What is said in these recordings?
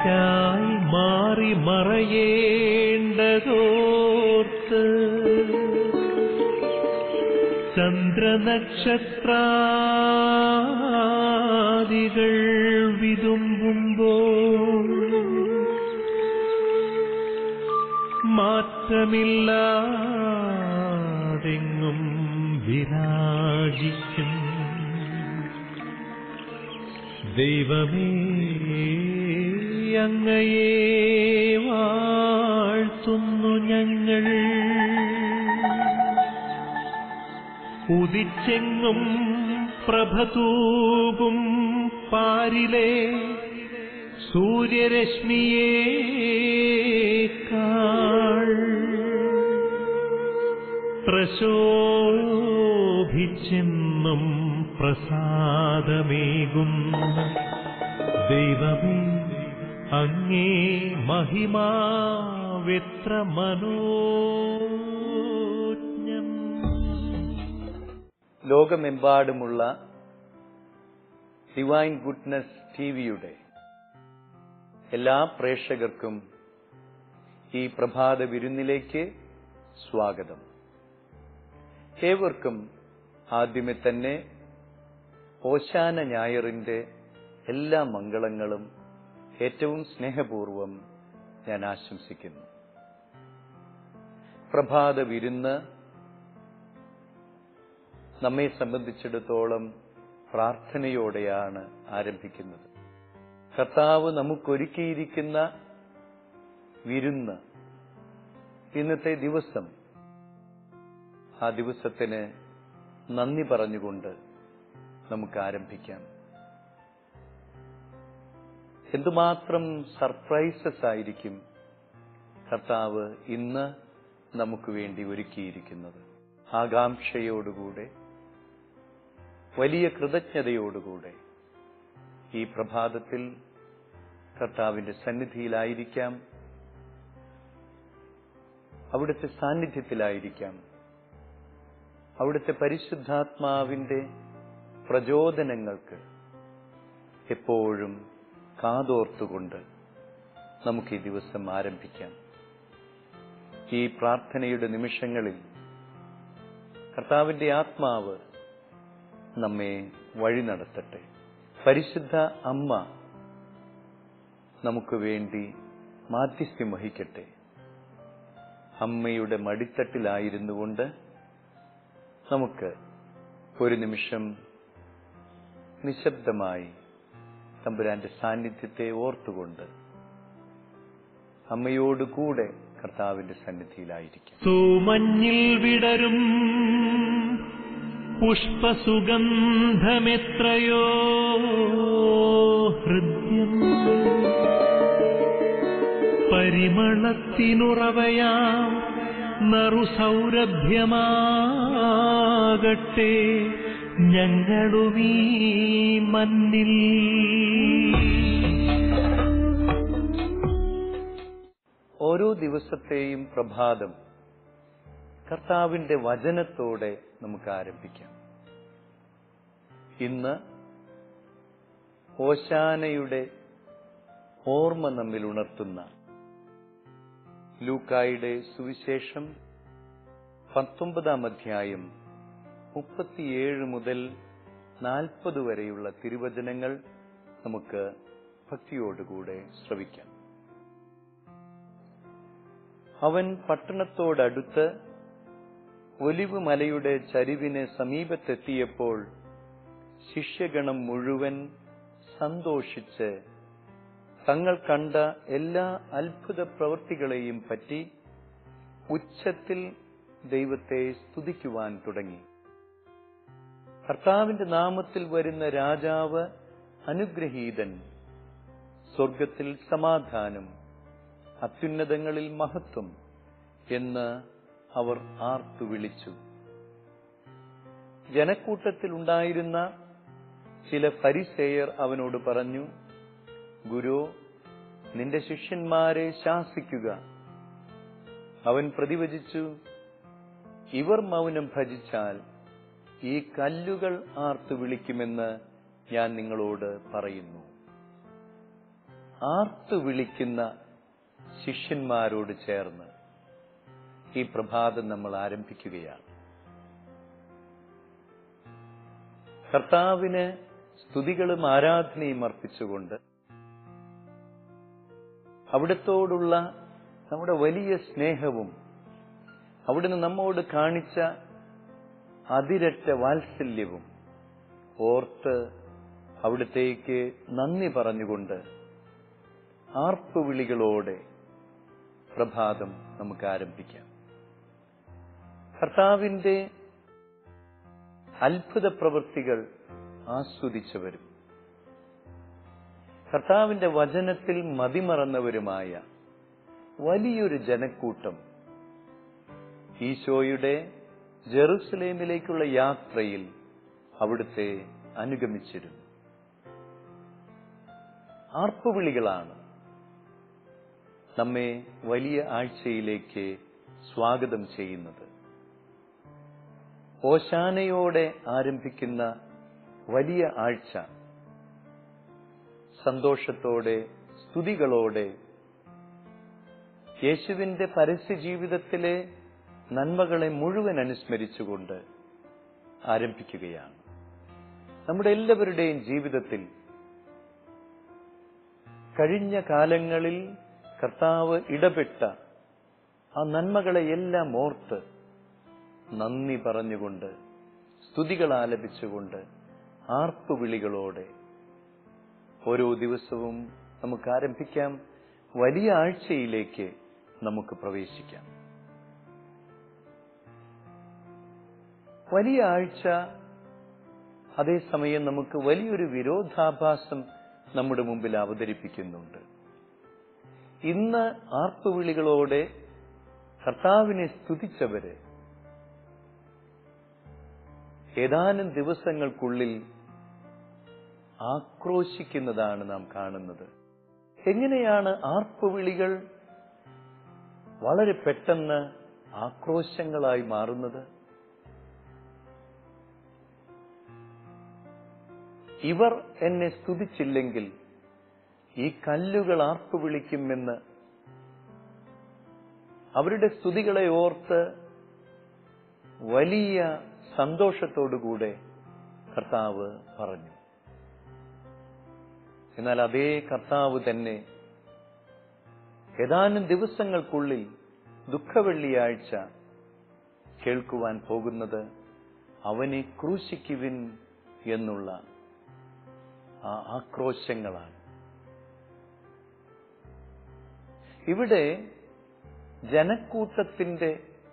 എനിക്കായി മാറി മറയേണ്ടതോർത്ത് ചന്ദ്രനക്ഷത്രാദികൾ വിതുമ്പുമ്പോൾ മാറ്റമില്ലാതെങ്ങും വിരാജിക്കും ദൈവമേ അങ്ങയെ വാഴ്ത്തുന്നു ഞങ്ങൾ ഉദിച്ചെങ്ങും പ്രഭതൂകും പാരിലെ സൂര്യരശ്മിയേക്കാൾ പ്രശോഭിച്ചെന്നും പ്രസാദമേകുന്ന ദൈവമേ അങ്ങേ മഹിമാവെത്ര മനോജ്ഞം ലോകമെമ്പാടുമുള്ള ഡിവൈൻ ഗുഡ്നസ് ടിവിയുടെ എല്ലാ പ്രേക്ഷകർക്കും ഈ പ്രഭാത വിരുന്നിലേക്ക് സ്വാഗതം ഏവർക്കും ആദ്യമേ തന്നെ ഓശാന ഞായറിന്റെ എല്ലാ മംഗളങ്ങളും ഏറ്റവും സ്നേഹപൂർവം ഞാൻ ആശംസിക്കുന്നു പ്രഭാത വിരുന്ന് നമ്മെ സംബന്ധിച്ചിടത്തോളം പ്രാർത്ഥനയോടെയാണ് ആരംഭിക്കുന്നത് കർത്താവ് നമുക്കൊരുക്കിയിരിക്കുന്ന വിരുന്ന് ഇന്നത്തെ ദിവസം ആ ദിവസത്തിന് നന്ദി പറഞ്ഞുകൊണ്ട് നമുക്ക് ആരംഭിക്കാം എന്തുമാത്രം സർപ്രൈസസ് ആയിരിക്കും കർത്താവ് ഇന്ന് നമുക്ക് വേണ്ടി ഒരുക്കിയിരിക്കുന്നത് ആകാംക്ഷയോടുകൂടെ വലിയ കൃതജ്ഞതയോടുകൂടെ ഈ പ്രഭാതത്തിൽ കർത്താവിന്റെ സന്നിധിയിലായിരിക്കാം അവിടുത്തെ സാന്നിധ്യത്തിലായിരിക്കാം അവിടുത്തെ പരിശുദ്ധാത്മാവിന്റെ പ്രചോദനങ്ങൾക്ക് എപ്പോഴും കാതോർത്തുകൊണ്ട് നമുക്ക് ഈ ദിവസം ആരംഭിക്കാം ഈ പ്രാർത്ഥനയുടെ നിമിഷങ്ങളിൽ കർത്താവിന്റെ ആത്മാവ് നമ്മെ വഴി നടത്തട്ടെ പരിശുദ്ധ അമ്മ നമുക്ക് വേണ്ടി മാധ്യസ്ഥ്യം വഹിക്കട്ടെ അമ്മയുടെ മടിത്തട്ടിലായിരുന്നുകൊണ്ട് നമുക്ക് ഒരു നിമിഷം നിശബ്ദമായി തമ്പുരാന്റെ സാന്നിധ്യത്തെ ഓർത്തുകൊണ്ട് അമ്മയോടുകൂടെ കർത്താവിന്റെ സന്നിധിയിലായിരിക്കും തൂമഞ്ഞിൽ വിടരും പുഷ്പസുഗന്ധമെത്രയോ ഹൃദ്യം പരിമളത്തിനുറവയാം നറുസൗരഭ്യമാകട്ടെ ഞങ്ങളുമീ മണ്ണിൽ ഓരോ ദിവസത്തെയും പ്രഭാതം കർത്താവിന്റെ വചനത്തോടെ നമുക്ക് ആരംഭിക്കാം ഇന്ന് ഓശാനയുടെ ഓർമ്മ നമ്മിൽ ഉണർത്തുന്ന ലൂക്കായുടെ സുവിശേഷം പത്തൊമ്പതാം അധ്യായം മുപ്പത്തിയേഴ് മുതൽ നാൽപ്പത് വരെയുള്ള തിരുവചനങ്ങൾ നമുക്ക് ഭക്തിയോടുകൂടെ ശ്രവിക്കാം അവൻ പട്ടണത്തോടടുത്ത് ഒലിവ് മലയുടെ ചരിവിന് സമീപത്തെത്തിയപ്പോൾ ശിഷ്യഗണം മുഴുവൻ സന്തോഷിച്ച് തങ്ങൾ കണ്ട എല്ലാ അത്ഭുത പ്രവൃത്തികളെയും പറ്റി ഉച്ചത്തിൽ ദൈവത്തെ സ്തുതിക്കുവാൻ തുടങ്ങി കർത്താവിന്റെ നാമത്തിൽ വരുന്ന രാജാവ് അനുഗ്രഹീതൻ സ്വർഗത്തിൽ സമാധാനം അത്യുന്നതങ്ങളിൽ മഹത്വം എന്ന് അവർ ആർത്തു വിളിച്ചു ജനക്കൂട്ടത്തിൽ ഉണ്ടായിരുന്ന ചില പരിസേയർ അവനോട് പറഞ്ഞു ഗുരു നിന്റെ ശിഷ്യന്മാരെ ശാസിക്കുക അവൻ പ്രതിവചിച്ചു ഇവർ മൗനം ഭജിച്ചാൽ ഈ കല്ലുകൾ ആർത്തു വിളിക്കുമെന്ന് ഞാൻ നിങ്ങളോട് പറയുന്നു ആർത്തു വിളിക്കുന്ന ശിഷ്യന്മാരോട് ചേർന്ന് ഈ പ്രഭാതം നമ്മൾ ആരംഭിക്കുകയാണ് കർത്താവിന് സ്തുതികളും ആരാധനയും അർപ്പിച്ചുകൊണ്ട് അവിടത്തോടുള്ള നമ്മുടെ വലിയ സ്നേഹവും അവിടുന്ന് നമ്മോട് കാണിച്ച അതിരറ്റ വാത്സല്യവും ഓർത്ത് അവിടത്തേക്ക് നന്ദി പറഞ്ഞുകൊണ്ട് ആർപ്പുവിളികളോടെ പ്രഭാതം നമുക്ക് ആരംഭിക്കാം കർത്താവിന്റെ അത്ഭുത പ്രവൃത്തികൾ ആസ്വദിച്ചവരും കർത്താവിന്റെ വചനത്തിൽ മതിമറന്നവരുമായ വലിയൊരു ജനക്കൂട്ടം ഈശോയുടെ ജെറുസലേമിലേക്കുള്ള യാത്രയിൽ അവിടുത്തെ അനുഗമിച്ചിരുന്നു ആർപ്പുവിളികളാണ് നമ്മെ വലിയ ആഴ്ചയിലേക്ക് സ്വാഗതം ചെയ്യുന്നത് ഓശാനയോടെ ആരംഭിക്കുന്ന വലിയ ആഴ്ച സന്തോഷത്തോടെ സ്തുതികളോടെ യേശുവിന്റെ പരസ്യ ജീവിതത്തിലെ നന്മകളെ മുഴുവൻ അനുസ്മരിച്ചുകൊണ്ട് ആരംഭിക്കുകയാണ് നമ്മുടെ എല്ലാവരുടെയും ജീവിതത്തിൽ കഴിഞ്ഞ കാലങ്ങളിൽ കർത്താവ് ഇടപെട്ട ആ നന്മകളെയെല്ലാം ഓർത്ത് നന്ദി പറഞ്ഞുകൊണ്ട് സ്തുതികൾ ആലപിച്ചുകൊണ്ട് ആർപ്പുവിളികളോടെ ഓരോ ദിവസവും നമുക്ക് ആരംഭിക്കാം വലിയ ആഴ്ചയിലേക്ക് നമുക്ക് പ്രവേശിക്കാം വലിയ ആഴ്ച അതേസമയം നമുക്ക് വലിയൊരു വിരോധാഭാസം നമ്മുടെ മുമ്പിൽ അവതരിപ്പിക്കുന്നുണ്ട് ഇന്ന് ആർപ്പുവിളികളോടെ കർത്താവിനെ സ്തുതിച്ചവര് ഏതാനും ദിവസങ്ങൾക്കുള്ളിൽ ആക്രോശിക്കുന്നതാണ് നാം കാണുന്നത് എങ്ങനെയാണ് ആർപ്പുവിളികൾ വളരെ പെട്ടെന്ന് ആക്രോശങ്ങളായി മാറുന്നത് ഇവർ എന്നെ സ്തുതിച്ചില്ലെങ്കിൽ ഈ കല്ലുകൾ ആർപ്പു വിളിക്കുമെന്ന് അവരുടെ സ്തുതികളെ ഓർത്ത് വലിയ സന്തോഷത്തോടുകൂടെ കർത്താവ് പറഞ്ഞു എന്നാൽ അതേ കർത്താവ് തന്നെ ഏതാനും ദിവസങ്ങൾക്കുള്ളിൽ ദുഃഖവെള്ളിയാഴ്ച കേൾക്കുവാൻ പോകുന്നത് അവനെ ക്രൂശിക്കുവിൻ എന്നുള്ള ആ ആക്രോശങ്ങളാണ് ഇവിടെ ജനക്കൂട്ടത്തിന്റെ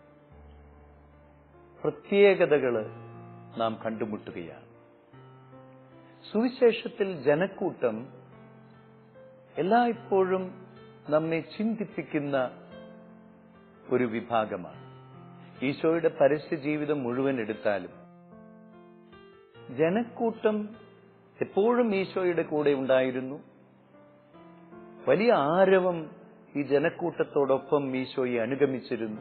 പ്രത്യേകതകൾ നാം കണ്ടുമുട്ടുകയാണ് സുവിശേഷത്തിൽ ജനക്കൂട്ടം എല്ലായ്പ്പോഴും നമ്മെ ചിന്തിപ്പിക്കുന്ന ഒരു വിഭാഗമാണ് ഈശോയുടെ പരസ്യ ജീവിതം മുഴുവൻ എടുത്താലും ജനക്കൂട്ടം എപ്പോഴും ഈശോയുടെ കൂടെ ഉണ്ടായിരുന്നു വലിയ ആരവം ഈ ജനക്കൂട്ടത്തോടൊപ്പം ഈശോയെ അനുഗമിച്ചിരുന്നു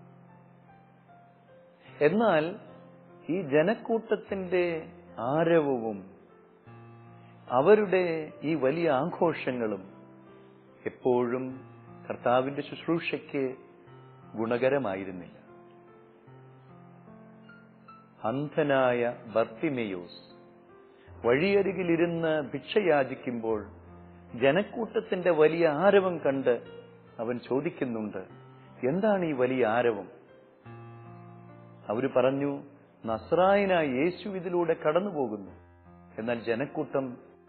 എന്നാൽ ഈ ജനക്കൂട്ടത്തിന്റെ ആരവവും അവരുടെ ഈ വലിയ ആഘോഷങ്ങളും എപ്പോഴും കർത്താവിന്റെ ശുശ്രൂഷയ്ക്ക് ഗുണകരമായിരുന്നില്ല അന്ധനായ ബർത്തിമയോസ് വഴിയരികിലിരുന്ന് ഭിക്ഷയാചിക്കുമ്പോൾ ജനക്കൂട്ടത്തിന്റെ വലിയ ആരവം കണ്ട് അവൻ ചോദിക്കുന്നുണ്ട് എന്താണ് ഈ വലിയ ആരവം അവര് പറഞ്ഞു നസ്രായനായ യേശു ഇതിലൂടെ കടന്നു പോകുന്നു എന്നാൽ ജനക്കൂട്ടം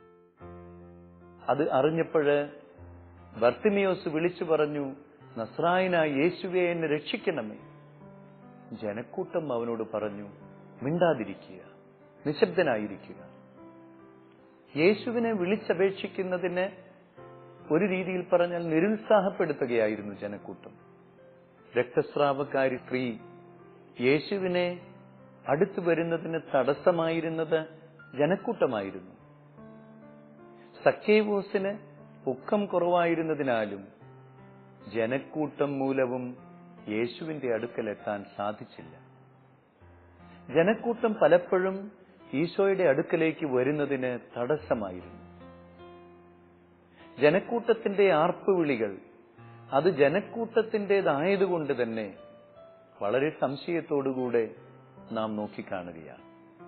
അത് അറിഞ്ഞപ്പോഴ് ബർത്തിമിയോസ് വിളിച്ചു പറഞ്ഞു നസ്രായനായ യേശുവെ എന്നെ രക്ഷിക്കണമേ ജനക്കൂട്ടം അവനോട് പറഞ്ഞു മിണ്ടാതിരിക്കുക നിശബ്ദനായിരിക്കുക യേശുവിനെ വിളിച്ചപേക്ഷിക്കുന്നതിന് ഒരു രീതിയിൽ പറഞ്ഞാൽ നിരുത്സാഹപ്പെടുത്തുകയായിരുന്നു ജനക്കൂട്ടം രക്തസ്രാവക്കാരി സ്ത്രീ യേശുവിനെ അടുത്തു വരുന്നതിന് തടസ്സമായിരുന്നത് ജനക്കൂട്ടമായിരുന്നു സക്കേവോസിന് പൊക്കം കുറവായിരുന്നതിനാലും ജനക്കൂട്ടം മൂലവും യേശുവിന്റെ അടുക്കലെത്താൻ സാധിച്ചില്ല ജനക്കൂട്ടം പലപ്പോഴും ഈശോയുടെ അടുക്കലേക്ക് വരുന്നതിന് തടസ്സമായിരുന്നു ജനക്കൂട്ടത്തിന്റെ ആർപ്പുവിളികൾ അത് ജനക്കൂട്ടത്തിൻ്റെതായതുകൊണ്ട് തന്നെ വളരെ സംശയത്തോടുകൂടെ നാം നോക്കിക്കാണുകയാണ്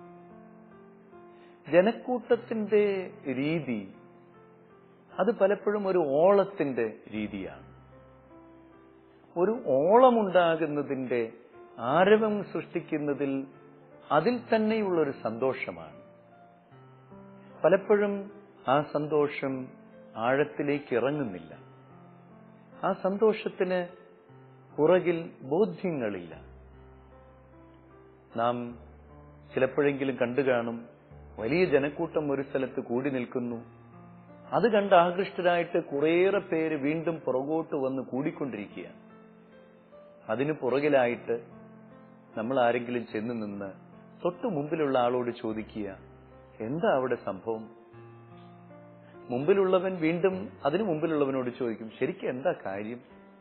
ജനക്കൂട്ടത്തിന്റെ രീതി അത് പലപ്പോഴും ഒരു ഓളത്തിന്റെ രീതിയാണ് ഒരു ഓളമുണ്ടാകുന്നതിന്റെ ആരവം സൃഷ്ടിക്കുന്നതിൽ അതിൽ തന്നെയുള്ള ഒരു സന്തോഷമാണ് പലപ്പോഴും ആ സന്തോഷം ആഴത്തിലേക്ക് ഇറങ്ങുന്നില്ല ആ സന്തോഷത്തിന് പുറകിൽ ബോധ്യങ്ങളില്ല നാം ചിലപ്പോഴെങ്കിലും കണ്ടു കാണും വലിയ ജനക്കൂട്ടം ഒരു സ്ഥലത്ത് കൂടി നിൽക്കുന്നു അത് കണ്ട് ആകൃഷ്ടരായിട്ട് കുറേയേറെ പേര് വീണ്ടും പുറകോട്ട് വന്ന് കൂടിക്കൊണ്ടിരിക്കുകയാണ് അതിന് പുറകിലായിട്ട് നമ്മൾ ആരെങ്കിലും ചെന്ന് നിന്ന് തൊട്ടു മുമ്പിലുള്ള ആളോട് ചോദിക്കുക എന്താ അവിടെ സംഭവം മുമ്പിലുള്ളവൻ വീണ്ടും അതിനു മുമ്പിലുള്ളവനോട് ചോദിക്കും ശരിക്കും എന്താ കാര്യം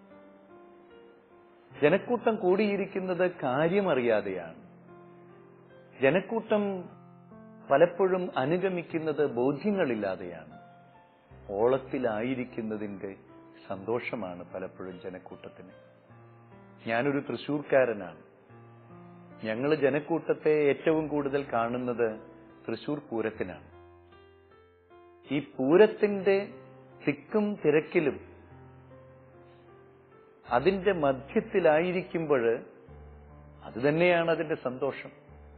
ജനക്കൂട്ടം കൂടിയിരിക്കുന്നത് കാര്യമറിയാതെയാണ് ജനക്കൂട്ടം പലപ്പോഴും അനുഗമിക്കുന്നത് ബോധ്യങ്ങളില്ലാതെയാണ് ഓളത്തിലായിരിക്കുന്നതിന്റെ സന്തോഷമാണ് പലപ്പോഴും ജനക്കൂട്ടത്തിന് ഞാനൊരു തൃശൂർക്കാരനാണ് ഞങ്ങൾ ജനക്കൂട്ടത്തെ ഏറ്റവും കൂടുതൽ കാണുന്നത് തൃശൂർ പൂരത്തിനാണ് ഈ പൂരത്തിന്റെ തിക്കും തിരക്കിലും അതിന്റെ മധ്യത്തിലായിരിക്കുമ്പോൾ അത് തന്നെയാണ് അതിന്റെ സന്തോഷം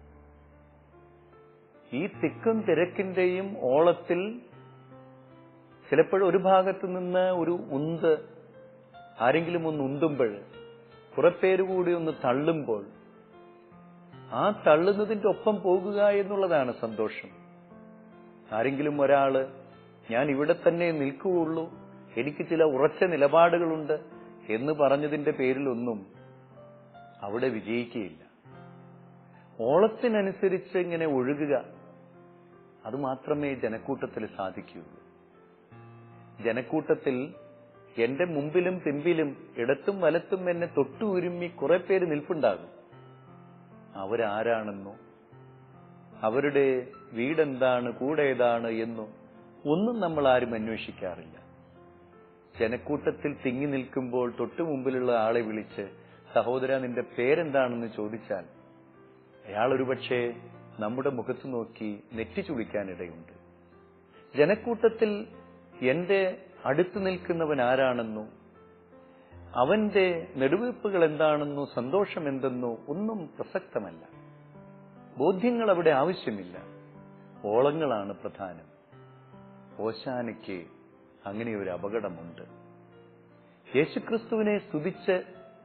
ഈ തിക്കും തിരക്കിന്റെയും ഓളത്തിൽ ചിലപ്പോഴും ഒരു ഭാഗത്ത് നിന്ന് ഒരു ഉന്ത് ആരെങ്കിലും ഒന്ന് ഉന്തുമ്പോൾ കുറെ പേര് കൂടി ഒന്ന് തള്ളുമ്പോൾ ആ തള്ളുന്നതിന്റെ ഒപ്പം പോകുക എന്നുള്ളതാണ് സന്തോഷം ആരെങ്കിലും ഒരാള് ഞാൻ ഇവിടെ തന്നെ നിൽക്കുകയുള്ളൂ എനിക്ക് ചില ഉറച്ച നിലപാടുകളുണ്ട് എന്ന് പറഞ്ഞതിന്റെ പേരിലൊന്നും അവിടെ വിജയിക്കുകയില്ല ഓളത്തിനനുസരിച്ച് ഇങ്ങനെ ഒഴുകുക അത് മാത്രമേ ജനക്കൂട്ടത്തിൽ സാധിക്കുകയുള്ളൂ ജനക്കൂട്ടത്തിൽ എന്റെ മുമ്പിലും പിമ്പിലും ഇടത്തും വലത്തും എന്നെ തൊട്ടു ഉരുമ്മി കുറെ പേര് നിൽപ്പുണ്ടാകും അവരാരാണെന്നോ അവരുടെ വീടെന്താണ് കൂടെ ഏതാണ് എന്നോ ഒന്നും നമ്മൾ ആരും അന്വേഷിക്കാറില്ല ജനക്കൂട്ടത്തിൽ തിങ്ങി നിൽക്കുമ്പോൾ തൊട്ടു മുമ്പിലുള്ള ആളെ വിളിച്ച് സഹോദര നിന്റെ പേരെന്താണെന്ന് ചോദിച്ചാൽ അയാൾ ഒരുപക്ഷെ നമ്മുടെ മുഖത്ത് നോക്കി നെറ്റി ചുളിക്കാനിടയുണ്ട് ജനക്കൂട്ടത്തിൽ എന്റെ അടുത്ത് നിൽക്കുന്നവൻ ആരാണെന്നോ അവന്റെ നെടുവീർപ്പുകൾ എന്താണെന്നോ സന്തോഷം എന്തെന്നോ ഒന്നും പ്രസക്തമല്ല ബോധ്യങ്ങൾ അവിടെ ആവശ്യമില്ല ഓളങ്ങളാണ് പ്രധാനം ഓശാനയ്ക്ക് അങ്ങനെ ഒരു അപകടമുണ്ട് യേശുക്രിസ്തുവിനെ സ്തുതിച്ച്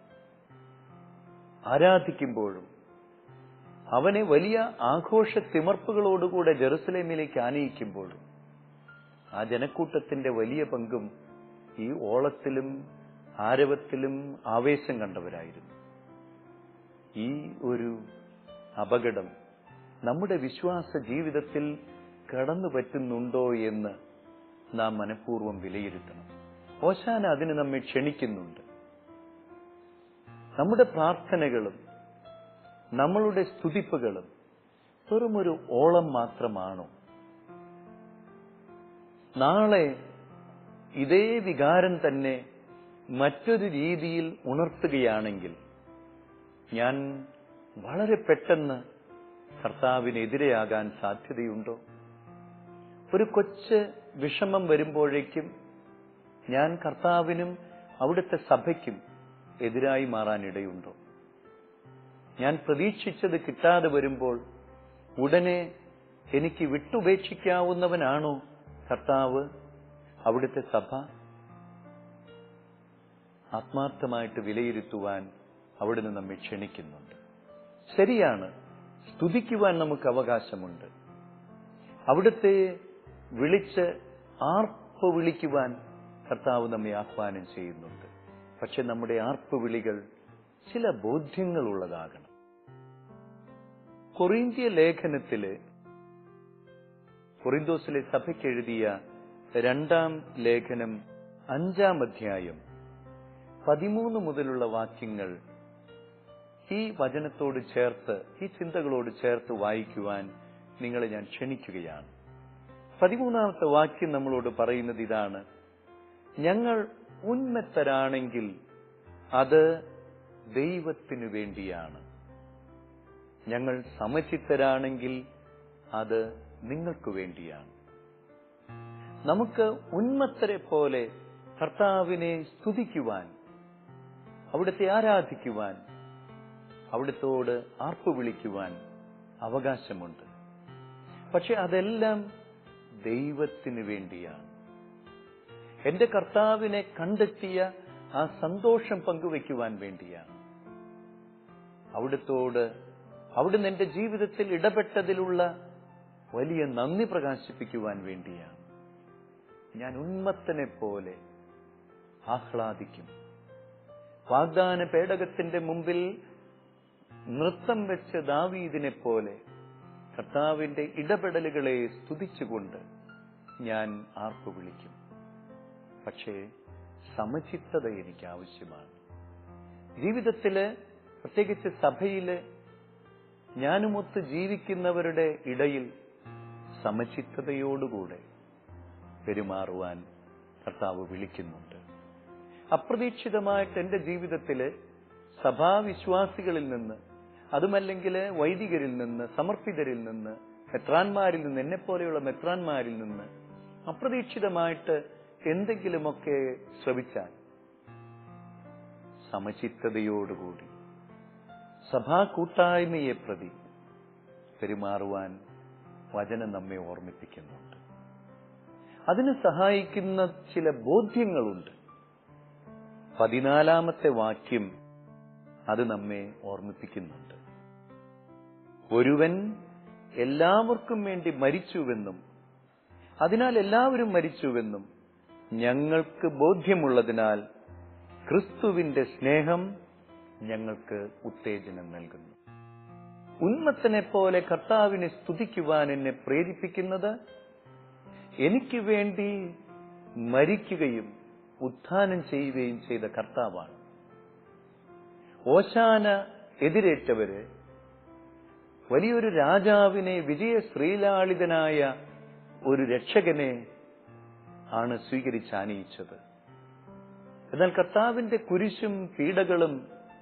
ആരാധിക്കുമ്പോഴും അവനെ വലിയ ആഘോഷ തിമർപ്പുകളോടുകൂടെ ജെറുസലേമിലേക്ക് ആനയിക്കുമ്പോഴും ആ ജനക്കൂട്ടത്തിന്റെ വലിയ പങ്കും ഈ ഓളത്തിലും ആരവത്തിലും ആവേശം കണ്ടവരായിരുന്നു ഈ ഒരു അപകടം നമ്മുടെ വിശ്വാസ ജീവിതത്തിൽ കടന്നു പറ്റുന്നുണ്ടോ എന്ന് നാം മനഃപൂർവ്വം വിലയിരുത്തണം ഓശാന അതിന് നമ്മെ ക്ഷണിക്കുന്നുണ്ട് നമ്മുടെ പ്രാർത്ഥനകളും നമ്മളുടെ സ്തുതിപ്പുകളും വെറുമൊരു ഓളം മാത്രമാണോ നാളെ ഇതേ വികാരം തന്നെ മറ്റൊരു രീതിയിൽ ഉണർത്തുകയാണെങ്കിൽ ഞാൻ വളരെ പെട്ടെന്ന് കർത്താവിനെതിരെയാകാൻ സാധ്യതയുണ്ടോ ഒരു കൊച്ച് വിഷമം വരുമ്പോഴേക്കും ഞാൻ കർത്താവിനും അവിടുത്തെ സഭയ്ക്കും എതിരായി മാറാനിടയുണ്ടോ ഞാൻ പ്രതീക്ഷിച്ചത് കിട്ടാതെ വരുമ്പോൾ ഉടനെ എനിക്ക് വിട്ടുപേക്ഷിക്കാവുന്നവനാണോ കർത്താവ് അവിടുത്തെ സഭ ആത്മാർത്ഥമായിട്ട് വിലയിരുത്തുവാൻ അവിടുന്ന് നമ്മെ ക്ഷണിക്കുന്നുണ്ട് ശരിയാണ് സ്തുതിക്കുവാൻ നമുക്ക് അവകാശമുണ്ട് അവിടുത്തെ വിളിച്ച് ആർപ്പ് വിളിക്കുവാൻ കർത്താവ് നമ്മെ ആഹ്വാനം ചെയ്യുന്നുണ്ട് പക്ഷെ നമ്മുടെ ആർപ്പ് വിളികൾ ചില ബോധ്യങ്ങളുള്ളതാകണം കൊറിന്ത്യ ലേഖനത്തില് കൊറിന്തോസിലെ സഭയ്ക്ക് എഴുതിയ രണ്ടാം ലേഖനം അഞ്ചാം അധ്യായം പതിമൂന്ന് മുതലുള്ള വാക്യങ്ങൾ ഈ വചനത്തോട് ചേർത്ത് ഈ ചിന്തകളോട് ചേർത്ത് വായിക്കുവാൻ നിങ്ങളെ ഞാൻ ക്ഷണിക്കുകയാണ് പതിമൂന്നാമത്തെ വാക്യം നമ്മളോട് പറയുന്നത് ഇതാണ് ഞങ്ങൾ ഉന്മത്തരാണെങ്കിൽ അത് ദൈവത്തിനു വേണ്ടിയാണ് ഞങ്ങൾ സമചിത്തരാണെങ്കിൽ അത് നിങ്ങൾക്ക് വേണ്ടിയാണ് നമുക്ക് ഉന്മത്തരെ പോലെ കർത്താവിനെ സ്തുതിക്കുവാൻ അവിടുത്തെ ആരാധിക്കുവാൻ അവിടുത്തോട് ആർപ്പു വിളിക്കുവാൻ അവകാശമുണ്ട് പക്ഷെ അതെല്ലാം ദൈവത്തിന് വേണ്ടിയാണ് എന്റെ കർത്താവിനെ കണ്ടെത്തിയ ആ സന്തോഷം പങ്കുവെക്കുവാൻ വേണ്ടിയാണ് അവിടുത്തോട് അവിടുന്ന് എന്റെ ജീവിതത്തിൽ ഇടപെട്ടതിലുള്ള വലിയ നന്ദി പ്രകാശിപ്പിക്കുവാൻ വേണ്ടിയാണ് ഞാൻ ഉന്മത്തനെ പോലെ ആഹ്ലാദിക്കും വാഗ്ദാന പേടകത്തിന്റെ മുമ്പിൽ നൃത്തം വെച്ച ദാവീദിനെ പോലെ കർത്താവിന്റെ ഇടപെടലുകളെ സ്തുതിച്ചുകൊണ്ട് ഞാൻ ആർപ്പു വിളിക്കും പക്ഷേ സമചിത്തത എനിക്ക് ആവശ്യമാണ് ജീവിതത്തില് പ്രത്യേകിച്ച് സഭയില് ഞാനുമൊത്ത് ജീവിക്കുന്നവരുടെ ഇടയിൽ സമചിത്തതയോടുകൂടെ പെരുമാറുവാൻ കർത്താവ് വിളിക്കുന്നുണ്ട് അപ്രതീക്ഷിതമായിട്ട് എന്റെ ജീവിതത്തില് സഭാവിശ്വാസികളിൽ നിന്ന് അതുമല്ലെങ്കിൽ വൈദികരിൽ നിന്ന് സമർപ്പിതരിൽ നിന്ന് മെത്രാന്മാരിൽ നിന്ന് എന്നെ പോലെയുള്ള മെത്രാന്മാരിൽ നിന്ന് അപ്രതീക്ഷിതമായിട്ട് എന്തെങ്കിലുമൊക്കെ ശ്രവിച്ചാൽ സമചിത്തതയോടുകൂടി സഭാ കൂട്ടായ്മയെ പ്രതി പെരുമാറുവാൻ വചനം നമ്മെ ഓർമ്മിപ്പിക്കുന്നുണ്ട് അതിന് സഹായിക്കുന്ന ചില ബോധ്യങ്ങളുണ്ട് പതിനാലാമത്തെ വാക്യം അത് നമ്മെ ഓർമ്മിപ്പിക്കുന്നുണ്ട് ഒരുവൻ എല്ലാവർക്കും വേണ്ടി മരിച്ചുവെന്നും അതിനാൽ എല്ലാവരും മരിച്ചുവെന്നും ഞങ്ങൾക്ക് ബോധ്യമുള്ളതിനാൽ ക്രിസ്തുവിന്റെ സ്നേഹം ഞങ്ങൾക്ക് ഉത്തേജനം നൽകുന്നു ഉന്മത്തനെ പോലെ കർത്താവിനെ സ്തുതിക്കുവാൻ എന്നെ പ്രേരിപ്പിക്കുന്നത് എനിക്ക് വേണ്ടി മരിക്കുകയും ഉത്ഥാനം ചെയ്യുകയും ചെയ്ത കർത്താവാണ് ഓശാന എതിരേറ്റവര് വലിയൊരു രാജാവിനെ വിജയ ശ്രീലാളിതനായ ഒരു രക്ഷകനെ ആണ് സ്വീകരിച്ചാനയിച്ചത് എന്നാൽ കർത്താവിന്റെ കുരിശും പീഡകളും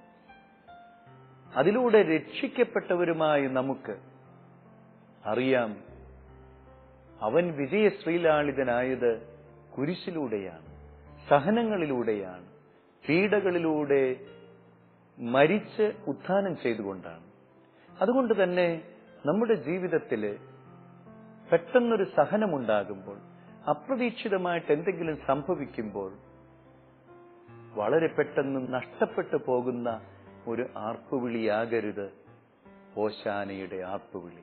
അതിലൂടെ രക്ഷിക്കപ്പെട്ടവരുമായി നമുക്ക് അറിയാം അവൻ വിജയ ശ്രീലാളിതനായത് കുരിശിലൂടെയാണ് സഹനങ്ങളിലൂടെയാണ് പീഡകളിലൂടെ മരിച്ച് ഉത്ഥാനം ചെയ്തുകൊണ്ടാണ് അതുകൊണ്ട് തന്നെ നമ്മുടെ ജീവിതത്തില് പെട്ടെന്നൊരു സഹനമുണ്ടാകുമ്പോൾ അപ്രതീക്ഷിതമായിട്ട് എന്തെങ്കിലും സംഭവിക്കുമ്പോൾ വളരെ പെട്ടെന്ന് നഷ്ടപ്പെട്ടു പോകുന്ന ഒരു ആർപ്പുവിളിയാകരുത് ഓശാനയുടെ ആർപ്പുവിളി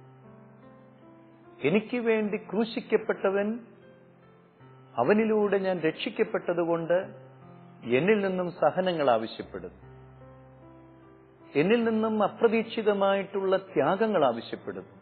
എനിക്ക് വേണ്ടി ക്രൂശിക്കപ്പെട്ടവൻ അവനിലൂടെ ഞാൻ രക്ഷിക്കപ്പെട്ടതുകൊണ്ട് എന്നിൽ നിന്നും സഹനങ്ങൾ ആവശ്യപ്പെടുന്നു എന്നിൽ നിന്നും അപ്രതീക്ഷിതമായിട്ടുള്ള ത്യാഗങ്ങൾ ആവശ്യപ്പെടുന്നു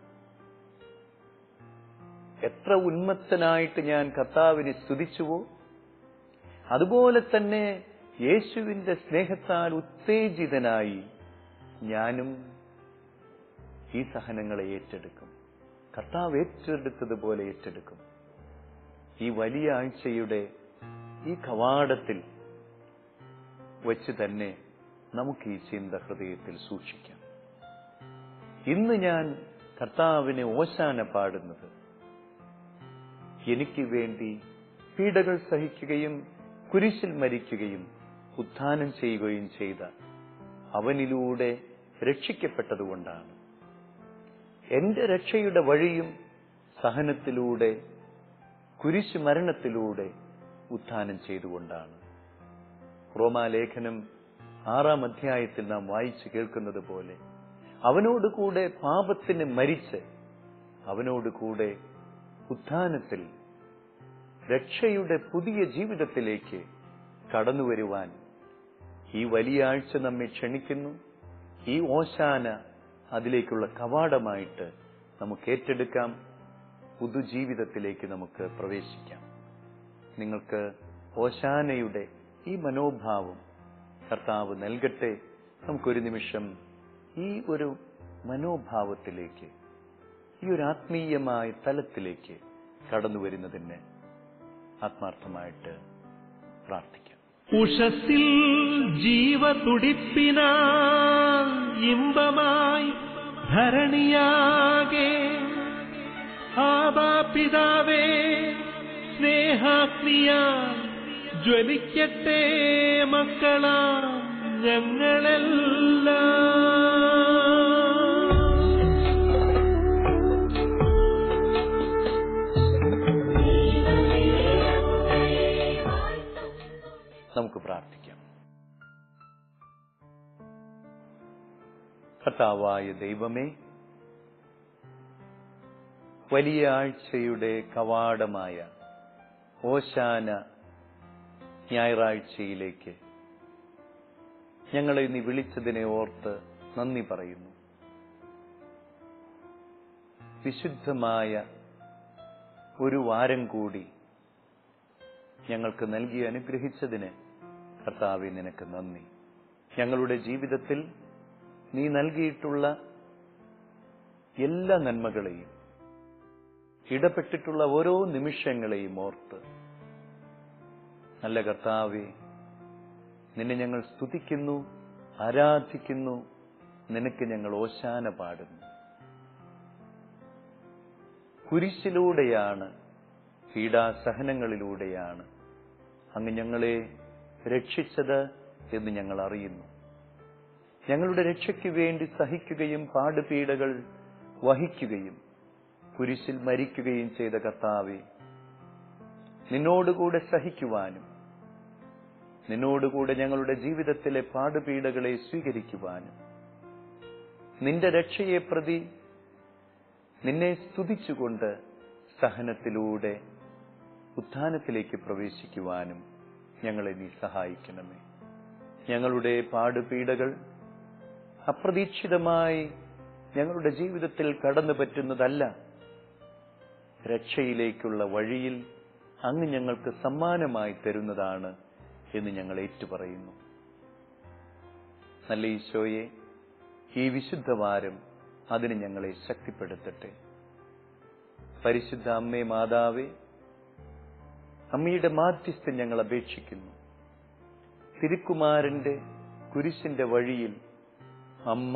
എത്ര ഉന്മത്തനായിട്ട് ഞാൻ കർത്താവിനെ സ്തുതിച്ചുവോ അതുപോലെ തന്നെ യേശുവിന്റെ സ്നേഹത്താൽ ഉത്തേജിതനായി ഞാനും ഈ സഹനങ്ങളെ ഏറ്റെടുക്കും കർത്താവ് ഏറ്റെടുത്തതുപോലെ ഏറ്റെടുക്കും ഈ വലിയ ആഴ്ചയുടെ ഈ കവാടത്തിൽ വെച്ച് തന്നെ നമുക്ക് ഈ ചിന്ത ഹൃദയത്തിൽ സൂക്ഷിക്കാം ഇന്ന് ഞാൻ കർത്താവിനെ ഓശാന പാടുന്നത് എനിക്ക് വേണ്ടി പീഡകൾ സഹിക്കുകയും കുരിശിൽ മരിക്കുകയും ഉത്ഥാനം ചെയ്യുകയും ചെയ്ത അവനിലൂടെ രക്ഷിക്കപ്പെട്ടതുകൊണ്ടാണ് എന്റെ രക്ഷയുടെ വഴിയും സഹനത്തിലൂടെ കുരിശ് മരണത്തിലൂടെ ഉത്ഥാനം ചെയ്തുകൊണ്ടാണ് റോമാലേഖനം ആറാം അധ്യായത്തിൽ നാം വായിച്ചു കേൾക്കുന്നത് പോലെ അവനോടുകൂടെ പാപത്തിന് മരിച്ച് അവനോടുകൂടെ ഉത്ഥാനത്തിൽ രക്ഷയുടെ പുതിയ ജീവിതത്തിലേക്ക് കടന്നു വരുവാൻ ഈ വലിയ ആഴ്ച നമ്മെ ക്ഷണിക്കുന്നു ഈ ഓശാന അതിലേക്കുള്ള കവാടമായിട്ട് നമുക്ക് ഏറ്റെടുക്കാം പുതുജീവിതത്തിലേക്ക് നമുക്ക് പ്രവേശിക്കാം നിങ്ങൾക്ക് ഓശാനയുടെ ഈ മനോഭാവം കർത്താവ് നൽകട്ടെ നമുക്കൊരു നിമിഷം ഈ ഒരു മനോഭാവത്തിലേക്ക് ഈ ഒരു ആത്മീയമായ തലത്തിലേക്ക് കടന്നു വരുന്നതിന് ആത്മാർത്ഥമായിട്ട് പ്രാർത്ഥിക്കാം ഉഷസ്സിൽ ജീവതുടിപ്പിന ഇമ്പമായി ധരണിയാകെ ആബാപിതാവേ സ്നേഹാഗ്നിയ ജ്വലിക്കട്ടെ മക്കളാ ഞങ്ങളെല്ലാം നമുക്ക് പ്രാർത്ഥിക്കാം കർത്താവായ ദൈവമേ വലിയ ആഴ്ചയുടെ കവാടമായ ഓശാന ഞായറാഴ്ചയിലേക്ക് ഞങ്ങളെ നീ വിളിച്ചതിനെ ഓർത്ത് നന്ദി പറയുന്നു വിശുദ്ധമായ ഒരു വാരം കൂടി ഞങ്ങൾക്ക് നൽകി അനുഗ്രഹിച്ചതിന് കർത്താവെ നിനക്ക് നന്ദി ഞങ്ങളുടെ ജീവിതത്തിൽ നീ നൽകിയിട്ടുള്ള എല്ലാ നന്മകളെയും ഇടപെട്ടിട്ടുള്ള ഓരോ നിമിഷങ്ങളെയും ഓർത്ത് നല്ല കർത്താവെ നിന്നെ ഞങ്ങൾ സ്തുതിക്കുന്നു ആരാധിക്കുന്നു നിനക്ക് ഞങ്ങൾ ഓശാന പാടുന്നു കുരിശിലൂടെയാണ് പീഡാസഹനങ്ങളിലൂടെയാണ് അങ്ങ് ഞങ്ങളെ രക്ഷിച്ചത് എന്ന് ഞങ്ങൾ അറിയുന്നു ഞങ്ങളുടെ രക്ഷയ്ക്ക് വേണ്ടി സഹിക്കുകയും പാടുപീഡകൾ വഹിക്കുകയും കുരിശിൽ മരിക്കുകയും ചെയ്ത കർത്താവെ നിന്നോടുകൂടെ സഹിക്കുവാനും നിന്നോടുകൂടെ ഞങ്ങളുടെ ജീവിതത്തിലെ പാടുപീഡകളെ സ്വീകരിക്കുവാനും നിന്റെ രക്ഷയെ പ്രതി നിന്നെ സ്തുതിച്ചുകൊണ്ട് സഹനത്തിലൂടെ ഉത്ഥാനത്തിലേക്ക് പ്രവേശിക്കുവാനും ഞങ്ങളെ നീ സഹായിക്കണമേ ഞങ്ങളുടെ പാടുപീഡകൾ അപ്രതീക്ഷിതമായി ഞങ്ങളുടെ ജീവിതത്തിൽ കടന്നു പറ്റുന്നതല്ല രക്ഷയിലേക്കുള്ള വഴിയിൽ അങ്ങ് ഞങ്ങൾക്ക് സമ്മാനമായി തരുന്നതാണ് എന്ന് ഞങ്ങൾ ഏറ്റുപറയുന്നു നല്ല ഈശോയെ ഈ വിശുദ്ധവാരം അതിന് ഞങ്ങളെ ശക്തിപ്പെടുത്തട്ടെ പരിശുദ്ധ അമ്മേ മാതാവേ അമ്മയുടെ മാധ്യസ്ഥം ഞങ്ങൾ അപേക്ഷിക്കുന്നു തിരുക്കുമാരന്റെ കുരിശിന്റെ വഴിയിൽ അമ്മ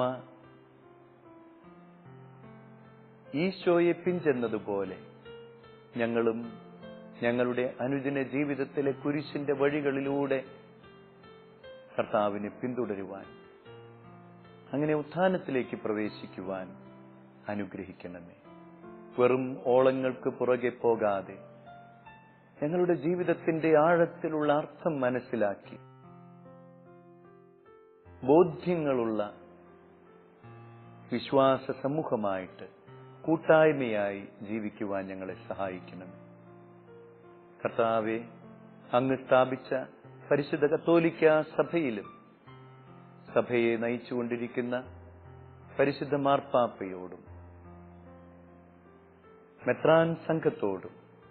ഈശോയെ പിഞ്ചെന്നതുപോലെ ഞങ്ങളും ഞങ്ങളുടെ അനുദിന ജീവിതത്തിലെ കുരിശിന്റെ വഴികളിലൂടെ കർത്താവിനെ പിന്തുടരുവാൻ അങ്ങനെ ഉത്ഥാനത്തിലേക്ക് പ്രവേശിക്കുവാൻ അനുഗ്രഹിക്കണമേ വെറും ഓളങ്ങൾക്ക് പുറകെ പോകാതെ ഞങ്ങളുടെ ജീവിതത്തിന്റെ ആഴത്തിലുള്ള അർത്ഥം മനസ്സിലാക്കി ബോധ്യങ്ങളുള്ള വിശ്വാസ സമൂഹമായിട്ട് കൂട്ടായ്മയായി ജീവിക്കുവാൻ ഞങ്ങളെ സഹായിക്കണം കർത്താവെ അങ്ങ് സ്ഥാപിച്ച പരിശുദ്ധ കത്തോലിക്ക സഭയിലും സഭയെ നയിച്ചുകൊണ്ടിരിക്കുന്ന പരിശുദ്ധ മാർപ്പാപ്പയോടും മെത്രാൻ സംഘത്തോടും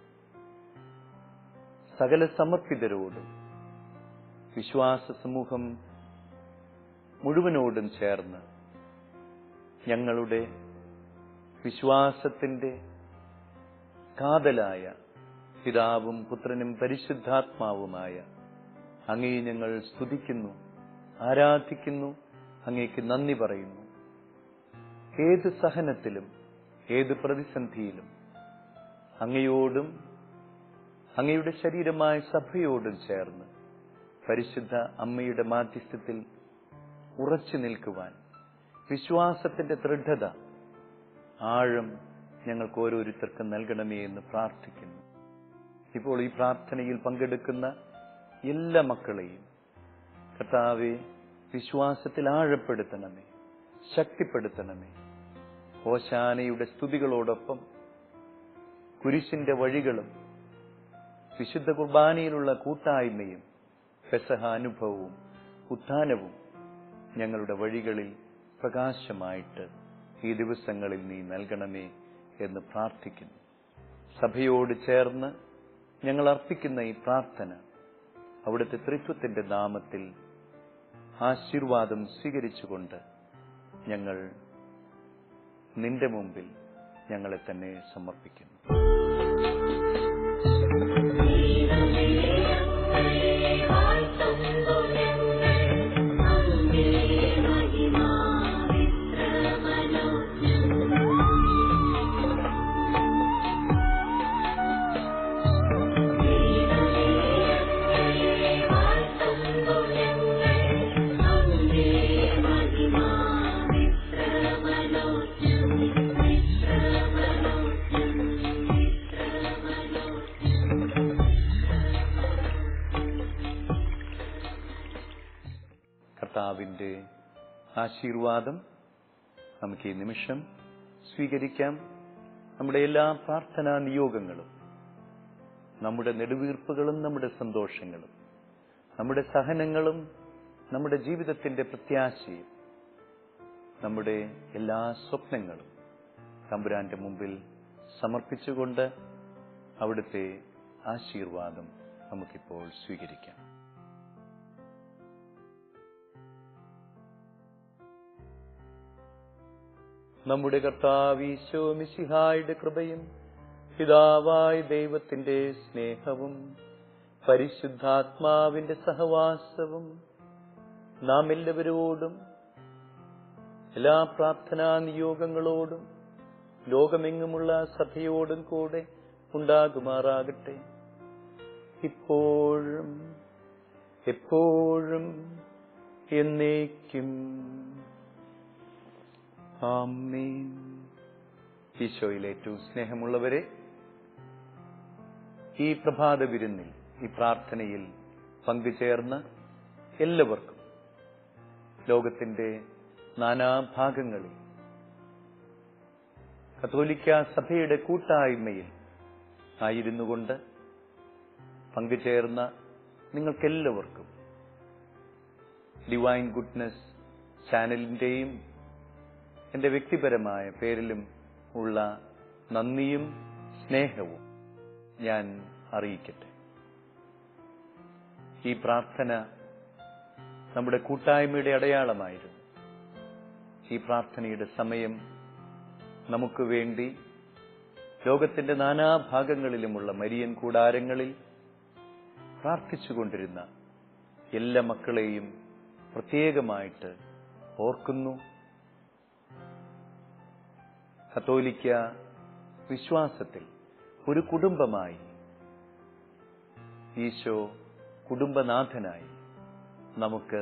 സകല സമർപ്പിതരോടും വിശ്വാസ സമൂഹം മുഴുവനോടും ചേർന്ന് ഞങ്ങളുടെ വിശ്വാസത്തിന്റെ കാതലായ പിതാവും പുത്രനും പരിശുദ്ധാത്മാവുമായ അങ്ങേ ഞങ്ങൾ സ്തുതിക്കുന്നു ആരാധിക്കുന്നു അങ്ങേക്ക് നന്ദി പറയുന്നു ഏത് സഹനത്തിലും ഏത് പ്രതിസന്ധിയിലും അങ്ങയോടും അങ്ങയുടെ ശരീരമായ സഭയോടും ചേർന്ന് പരിശുദ്ധ അമ്മയുടെ മാധ്യസ്ഥത്തിൽ ഉറച്ചു നിൽക്കുവാൻ വിശ്വാസത്തിന്റെ ദൃഢത ആഴം ഞങ്ങൾക്ക് ഓരോരുത്തർക്കും നൽകണമേ എന്ന് പ്രാർത്ഥിക്കുന്നു ഇപ്പോൾ ഈ പ്രാർത്ഥനയിൽ പങ്കെടുക്കുന്ന എല്ലാ മക്കളെയും കർത്താവെ വിശ്വാസത്തിൽ ആഴപ്പെടുത്തണമേ ശക്തിപ്പെടുത്തണമേ ഓശാനയുടെ സ്തുതികളോടൊപ്പം കുരിശിന്റെ വഴികളും വിശുദ്ധ കുർബാനയിലുള്ള കൂട്ടായ്മയും പെസഹ അനുഭവവും ഉത്ഥാനവും ഞങ്ങളുടെ വഴികളിൽ പ്രകാശമായിട്ട് ഈ ദിവസങ്ങളിൽ നീ നൽകണമേ എന്ന് പ്രാർത്ഥിക്കുന്നു സഭയോട് ചേർന്ന് ഞങ്ങൾ അർപ്പിക്കുന്ന ഈ പ്രാർത്ഥന അവിടുത്തെ ത്രിത്വത്തിന്റെ നാമത്തിൽ ആശീർവാദം സ്വീകരിച്ചുകൊണ്ട് ഞങ്ങൾ നിന്റെ മുമ്പിൽ ഞങ്ങളെ തന്നെ സമർപ്പിക്കുന്നു കർത്താവിന്റെ ആശീർവാദം നമുക്ക് ഈ നിമിഷം സ്വീകരിക്കാം നമ്മുടെ എല്ലാ പ്രാർത്ഥനാ നിയോഗങ്ങളും നമ്മുടെ നെടുവീർപ്പുകളും നമ്മുടെ സന്തോഷങ്ങളും നമ്മുടെ സഹനങ്ങളും നമ്മുടെ ജീവിതത്തിന്റെ പ്രത്യാശയും നമ്മുടെ എല്ലാ സ്വപ്നങ്ങളും തമ്പുരാന്റെ മുമ്പിൽ സമർപ്പിച്ചുകൊണ്ട് അവിടുത്തെ ആശീർവാദം നമുക്കിപ്പോൾ സ്വീകരിക്കാം നമ്മുടെ കർത്താവീശോ മിശിഹായുടെ കൃപയും പിതാവായ ദൈവത്തിന്റെ സ്നേഹവും പരിശുദ്ധാത്മാവിന്റെ സഹവാസവും നാം എല്ലാവരോടും എല്ലാ പ്രാർത്ഥനാ നിയോഗങ്ങളോടും ലോകമെങ്ങുമുള്ള സഭയോടും കൂടെ ഉണ്ടാകുമാറാകട്ടെ ഇപ്പോഴും എപ്പോഴും എന്നേക്കും ആമേൻ ഈശോയിൽ ഏറ്റവും സ്നേഹമുള്ളവരെ ഈ പ്രഭാത വിരുന്നിൽ ഈ പ്രാർത്ഥനയിൽ പങ്കുചേർന്ന് എല്ലാവർക്കും ലോകത്തിന്റെ നാനാഭാഗങ്ങളിൽ കത്തോലിക്ക സഭയുടെ കൂട്ടായ്മയിൽ ആയിരുന്നു കൊണ്ട് പങ്കുചേർന്ന നിങ്ങൾക്കെല്ലാവർക്കും ഡിവൈൻ ഗുഡ്നസ് ചാനലിന്റെയും എന്റെ വ്യക്തിപരമായ പേരിലും ഉള്ള നന്ദിയും സ്നേഹവും ഞാൻ അറിയിക്കട്ടെ ഈ പ്രാർത്ഥന നമ്മുടെ കൂട്ടായ്മയുടെ അടയാളമായിരുന്നു ഈ പ്രാർത്ഥനയുടെ സമയം നമുക്ക് വേണ്ടി ലോകത്തിന്റെ നാനാഭാഗങ്ങളിലുമുള്ള മരിയൻ കൂടാരങ്ങളിൽ പ്രാർത്ഥിച്ചുകൊണ്ടിരുന്ന എല്ലാ മക്കളെയും പ്രത്യേകമായിട്ട് ഓർക്കുന്നു കത്തോലിക്ക വിശ്വാസത്തിൽ ഒരു കുടുംബമായി ഈശോ കുടുംബനാഥനായി നമുക്ക്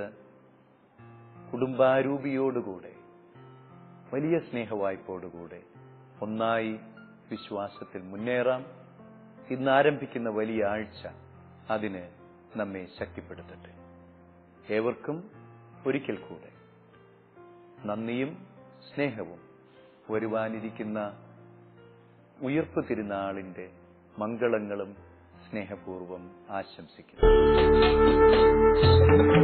കുടുംബാരൂപിയോടുകൂടെ വലിയ സ്നേഹവായ്പോടുകൂടെ ഒന്നായി വിശ്വാസത്തിൽ മുന്നേറാം ഇന്ന് ആരംഭിക്കുന്ന വലിയ ആഴ്ച അതിന് നമ്മെ ശക്തിപ്പെടുത്തട്ടെ ഏവർക്കും ഒരിക്കൽ കൂടെ നന്ദിയും സ്നേഹവും വരുവാനിരിക്കുന്ന ഉയർപ്പ് തിരുനാളിന്റെ മംഗളങ്ങളും സ്നേഹപൂർവം ആശംസിക്കുന്നു